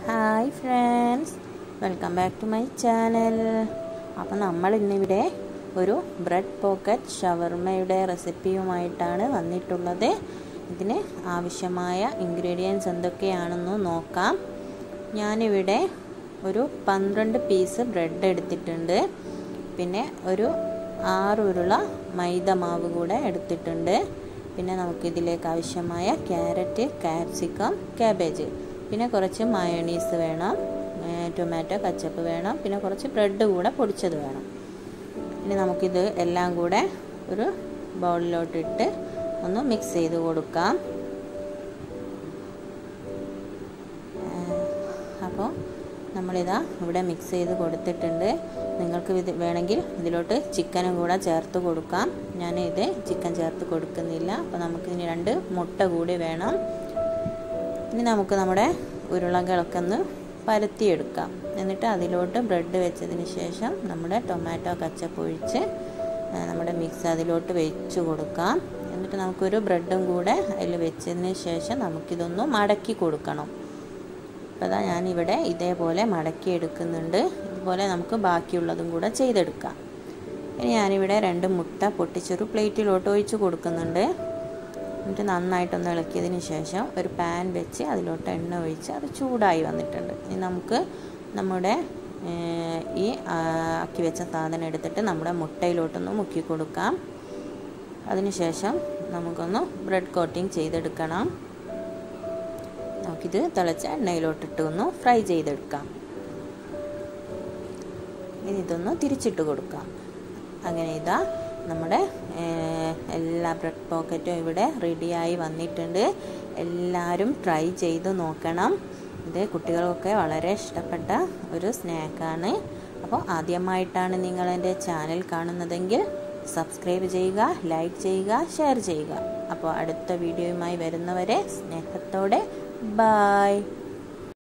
hi friends welcome back to my channel അപ്പോൾ നമ്മൾ ഇന്നിവിടെ ഒരു ബ്രെഡ് പോക്കറ്റ് ഷവർമയുടെ റെസിപ്പിയുമായിട്ടാണ് വന്നിട്ടുള്ളത് ഇതിന് ആവശ്യമായ ഇൻഗ്രീഡിയൻസ് എന്തൊക്കെയാണെന്ന് നോക്കാം ഞാനിവിടെ ഒരു പന്ത്രണ്ട് പീസ് ബ്രെഡ് എടുത്തിട്ടുണ്ട് പിന്നെ ഒരു ആറ് ഉരുള മൈദ മാവ് കൂടെ എടുത്തിട്ടുണ്ട് പിന്നെ നമുക്കിതിലേക്ക് ആവശ്യമായ ക്യാരറ്റ് ക്യാപ്സിക്കം കാബേജ് പിന്നെ കുറച്ച് മയോണീസ് വേണം ടൊമാറ്റോ കച്ചപ്പ് വേണം പിന്നെ കുറച്ച് ബ്രെഡ് കൂടെ പൊടിച്ചത് വേണം ഇനി നമുക്കിത് എല്ലാം കൂടെ ഒരു ബൗളിലോട്ടിട്ട് ഒന്ന് മിക്സ് ചെയ്ത് കൊടുക്കാം അപ്പോൾ നമ്മളിതാ ഇവിടെ മിക്സ് ചെയ്ത് കൊടുത്തിട്ടുണ്ട് നിങ്ങൾക്ക് ഇത് വേണമെങ്കിൽ ഇതിലോട്ട് ചിക്കനും കൂടെ ചേർത്ത് കൊടുക്കാം ഞാൻ ഇത് ചിക്കൻ ചേർത്ത് കൊടുക്കുന്നില്ല അപ്പോൾ നമുക്ക് ഇനി രണ്ട് മുട്ട കൂടി വേണം ഇനി നമുക്ക് നമ്മുടെ ഉരുളകളൊക്കെ ഒന്ന് പരത്തിയെടുക്കാം എന്നിട്ട് അതിലോട്ട് ബ്രെഡ് വെച്ചതിന് ശേഷം നമ്മുടെ ടൊമാറ്റോ കച്ചപ്പ് ഒഴിച്ച് നമ്മുടെ മിക്സ് അതിലോട്ട് വെച്ച് കൊടുക്കാം എന്നിട്ട് നമുക്കൊരു ബ്രെഡും കൂടെ അതിൽ വെച്ചതിന് ശേഷം നമുക്കിതൊന്ന് മടക്കി കൊടുക്കണം അപ്പോൾ അതാ ഞാനിവിടെ ഇതേപോലെ മടക്കി എടുക്കുന്നുണ്ട് ഇതുപോലെ നമുക്ക് ബാക്കിയുള്ളതും കൂടെ ചെയ്തെടുക്കാം ഇനി ഞാനിവിടെ രണ്ട് മുട്ട പൊട്ടിച്ചൊരു പ്ലേറ്റിലോട്ട് ഒഴിച്ച് കൊടുക്കുന്നുണ്ട് എന്നിട്ട് നന്നായിട്ടൊന്ന് ഇളക്കിയതിന് ശേഷം ഒരു പാൻ വെച്ച് അതിലോട്ട് എണ്ണ ഒഴിച്ച് അത് ചൂടായി വന്നിട്ടുണ്ട് ഇനി നമുക്ക് നമ്മുടെ ഈ ആക്കി വെച്ച സാധനം എടുത്തിട്ട് നമ്മുടെ മുട്ടയിലോട്ടൊന്ന് മുക്കി കൊടുക്കാം അതിനുശേഷം നമുക്കൊന്ന് ബ്രെഡ് കോട്ടിങ് ചെയ്തെടുക്കണം നമുക്കിത് തിളച്ച എണ്ണയിലോട്ടിട്ട് ഒന്ന് ഫ്രൈ ചെയ്തെടുക്കാം ഇനി ഇതൊന്ന് തിരിച്ചിട്ട് കൊടുക്കാം അങ്ങനെ ഇതാ നമ്മുടെ എല്ലാ ബ്രെഡ് പോക്കറ്റും ഇവിടെ റെഡിയായി വന്നിട്ടുണ്ട് എല്ലാവരും ട്രൈ ചെയ്ത് നോക്കണം ഇത് കുട്ടികൾക്കൊക്കെ വളരെ ഇഷ്ടപ്പെട്ട ഒരു സ്നാക്കാണ് അപ്പോൾ ആദ്യമായിട്ടാണ് നിങ്ങൾ എൻ്റെ ചാനൽ കാണുന്നതെങ്കിൽ സബ്സ്ക്രൈബ് ചെയ്യുക ലൈക്ക് ചെയ്യുക ഷെയർ ചെയ്യുക അപ്പോൾ അടുത്ത വീഡിയോയുമായി വരുന്നവരെ സ്നേഹത്തോടെ ബായ്